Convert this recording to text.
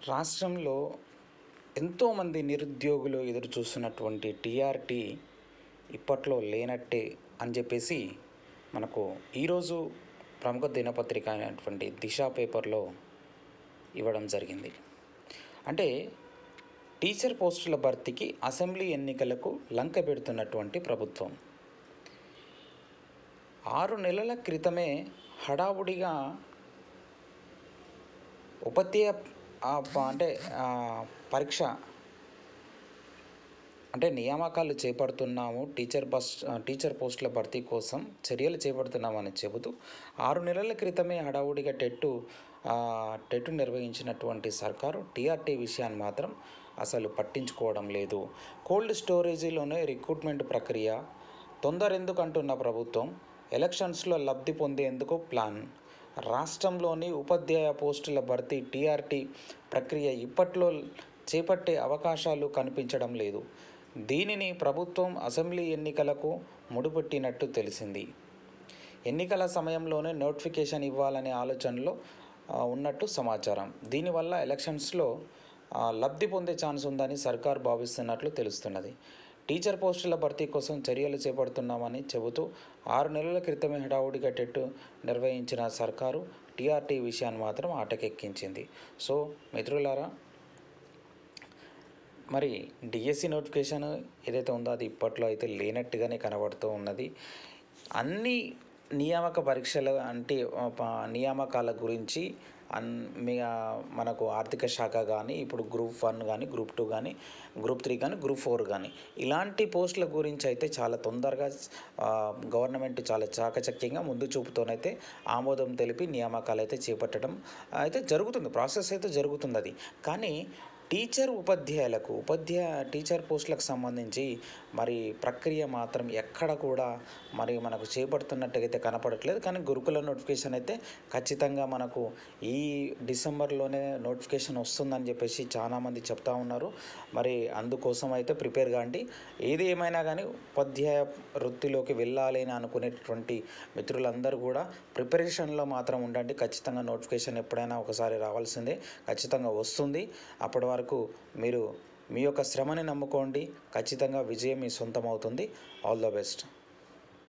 రాష్ట్రంలో ఎంతోమంది నిరుద్యోగులు ఎదురు చూస్తున్నటువంటి టీఆర్టీ ఇప్పట్లో లేనట్టే అని చెప్పేసి మనకు ఈరోజు ప్రముఖ దినపత్రిక అయినటువంటి దిశ పేపర్లో ఇవ్వడం జరిగింది అంటే టీచర్ పోస్టుల భర్తీకి అసెంబ్లీ ఎన్నికలకు లంక పెడుతున్నటువంటి ప్రభుత్వం ఆరు నెలల క్రితమే హడావుడిగా ఉపాధ్యాయ ఆ, ప- అంటే ఆ, పరీక్ష అంటే నియామకాలు చేపడుతున్నాము టీచర్ బస్ టీచర్ పోస్టుల భర్తీ కోసం చర్యలు చేపడుతున్నామని చెబుతూ ఆరు నెలల క్రితమే హడావుడిగా టెట్టు ఆ, టెట్టు నిర్వహించినటువంటి సర్కారు టీఆర్టీ విషయాన్ని మాత్రం అసలు పట్టించుకోవడం లేదు కోల్డ్ స్టోరేజీలోనే రిక్రూట్మెంట్ ప్రక్రియ తొందర ఎందుకు అంటున్న ప్రభుత్వం ఎలక్షన్స్లో లబ్ధి పొందేందుకు ప్లాన్ రాష్ట్రంలోని ఉపాధ్యాయ పోస్టుల భర్తీ టీఆర్టీ ప్రక్రియ ఇప్పట్లో చేపట్టే అవకాశాలు కనిపించడం లేదు దీనిని ప్రభుత్వం అసెంబ్లీ ఎన్నికలకు ముడిపెట్టినట్టు తెలిసింది ఎన్నికల సమయంలోనే నోటిఫికేషన్ ఇవ్వాలనే ఆలోచనలో ఆ, ఉన్నట్టు సమాచారం దీనివల్ల ఎలక్షన్స్లో ఆ, లబ్ధి పొందే ఛాన్స్ ఉందని సర్కార్ భావిస్తున్నట్లు తెలుస్తున్నది టీచర్ పోస్టుల భర్తీ కోసం చర్యలు చేపడుతున్నామని చెబుతూ ఆరు నెలల క్రితమే హడావుడిగా టెట్టు నిర్వహించిన సర్కారు టీఆర్టీ విషయాన్ని మాత్రం ఆటకెక్కించింది సో మిత్రులారా మరి డిఎస్సి నోటిఫికేషన్ ఏదైతే ఉందో అది ఇప్పట్లో అయితే లేనట్టుగానే కనబడుతూ ఉన్నది అన్ని నియామక పరీక్షలు అంటే ఆ, ప- నియామకాల గురించి అన్ మీ ఆ, మనకు ఆర్థిక శాఖ కానీ ఇప్పుడు గ్రూప్ వన్ కానీ గ్రూప్ టూ కానీ గ్రూప్ త్రీ కానీ గ్రూప్ ఫోర్ కానీ ఇలాంటి పోస్టుల గురించి అయితే చాలా తొందరగా ఆ, గవర్నమెంట్ చాలా చాకచక్యంగా ముందు చూపుతోనైతే ఆమోదం తెలిపి నియామకాలు అయితే చేపట్టడం అయితే జరుగుతుంది ప్రాసెస్ అయితే జరుగుతుంది అది కానీ టీచర్ ఉపాధ్యాయులకు ఉపాధ్యాయ టీచర్ పోస్టులకు సంబంధించి మరి ప్రక్రియ మాత్రం ఎక్కడ కూడా మరి మనకు చేపడుతున్నట్టుగైతే కనపడట్లేదు కానీ గురుకుల నోటిఫికేషన్ అయితే ఖచ్చితంగా మనకు ఈ డిసెంబర్లోనే నోటిఫికేషన్ వస్తుందని చెప్పేసి చాలామంది చెప్తా ఉన్నారు మరి అందుకోసం అయితే ప్రిపేర్ కాండి ఏది ఏమైనా కానీ ఉపాధ్యాయ వృత్తిలోకి వెళ్ళాలి అని అనుకునేటువంటి మిత్రులందరూ కూడా ప్రిపరేషన్లో మాత్రం ఉండండి ఖచ్చితంగా నోటిఫికేషన్ ఎప్పుడైనా ఒకసారి రావాల్సిందే ఖచ్చితంగా వస్తుంది అప్పటి వరకు మీరు మీ యొక్క శ్రమని నమ్ముకోండి ఖచ్చితంగా విజయం మీ సొంతం అవుతుంది ఆల్ ద బెస్ట్